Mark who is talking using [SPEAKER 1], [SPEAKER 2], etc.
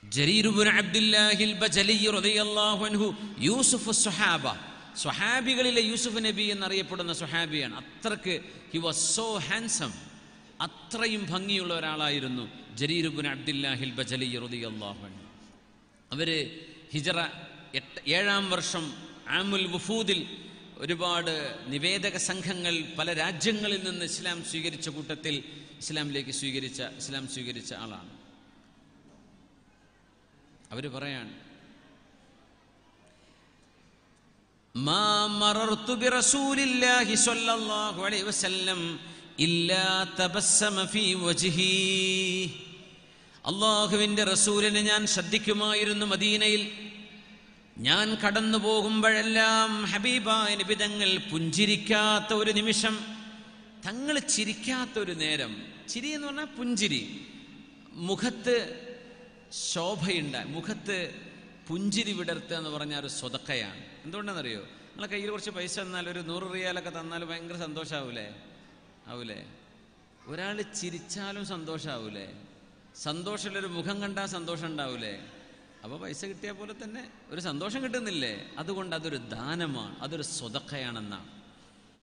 [SPEAKER 1] ജരീറുബുൻ അബ്ദുല്ലാഹിൽ ബജലി റളിയല്ലാഹു അൻഹു യൂസുഫ് സ്വഹാബ സ്വഹാബികളിലെ യൂസുഫ് നബി എന്നറിയപ്പെടുന്ന സ്വഹാബിയാണ് അത്രക്ക് ഹി വാസ് സോ ഹാൻസം അത്രയും ഭംഗിയുള്ള ഒരാളായിരുന്നു ജരീറുബുൻ അബ്ദുല്ലാഹിൽ ബജലി റളിയല്ലാഹു അൻഹു അവർ ഹിജറ എട്ട് ഏഴാം വർഷം ആമുൽ വുഫൂദിൽ ഒരുപാട് നിവേദക സംഘങ്ങൾ പല രാജ്യങ്ങളിൽ നിന്ന് ഇസ്ലാം സ്വീകരിച്ച കൂട്ടത്തിൽ ഇസ്ലാമിലേക്ക് സ്വീകരിച്ച ഇസ്ലാം സ്വീകരിച്ച ആളാണ് അവർ പറയാണ് മാ മറർത്തു ബിറസൂലില്ലാഹി സ്വല്ലല്ലാഹു അലൈഹി വസല്ലം ഇല്ലാ തബസ്സമ ഫീ വജ്ഹി അള്ളാഹുവിൻ്റെ റസൂലിനെ ഞാൻ ശ്രദ്ധിക്കുമായിരുന്നു മദീനയിൽ ഞാൻ കടന്നു പോകുമ്പോഴെല്ലാം ഹബീബായ നിബിതങ്ങൾ പുഞ്ചിരിക്കാത്ത ഒരു നിമിഷം തങ്ങൾ ചിരിക്കാത്ത ഒരു നേരം ചിരി എന്ന് പറഞ്ഞാൽ പുഞ്ചിരി മുഖത്ത് ശോഭയുണ്ട മുഖത്ത് പുഞ്ചിരി വിടർത്തുക എന്ന് പറഞ്ഞാൽ ഒരു സ്വതക്കയാണ് എന്തുകൊണ്ടാണെന്നറിയോ നമ്മളെ കയ്യിൽ കുറച്ച് പൈസ തന്നാൽ ഒരു നൂറ് റിയാലൊക്കെ തന്നാൽ ഭയങ്കര സന്തോഷമാവൂലേ ആവൂലേ ഒരാൾ ചിരിച്ചാലും സന്തോഷമാവൂലേ സന്തോഷമുള്ളൊരു മുഖം കണ്ടാൽ സന്തോഷം ഉണ്ടാവൂലേ അപ്പോൾ പൈസ കിട്ടിയ പോലെ തന്നെ ഒരു സന്തോഷം കിട്ടുന്നില്ലേ അതുകൊണ്ട് അതൊരു ദാനമാണ് അതൊരു സ്വതക്കയാണെന്നാണ്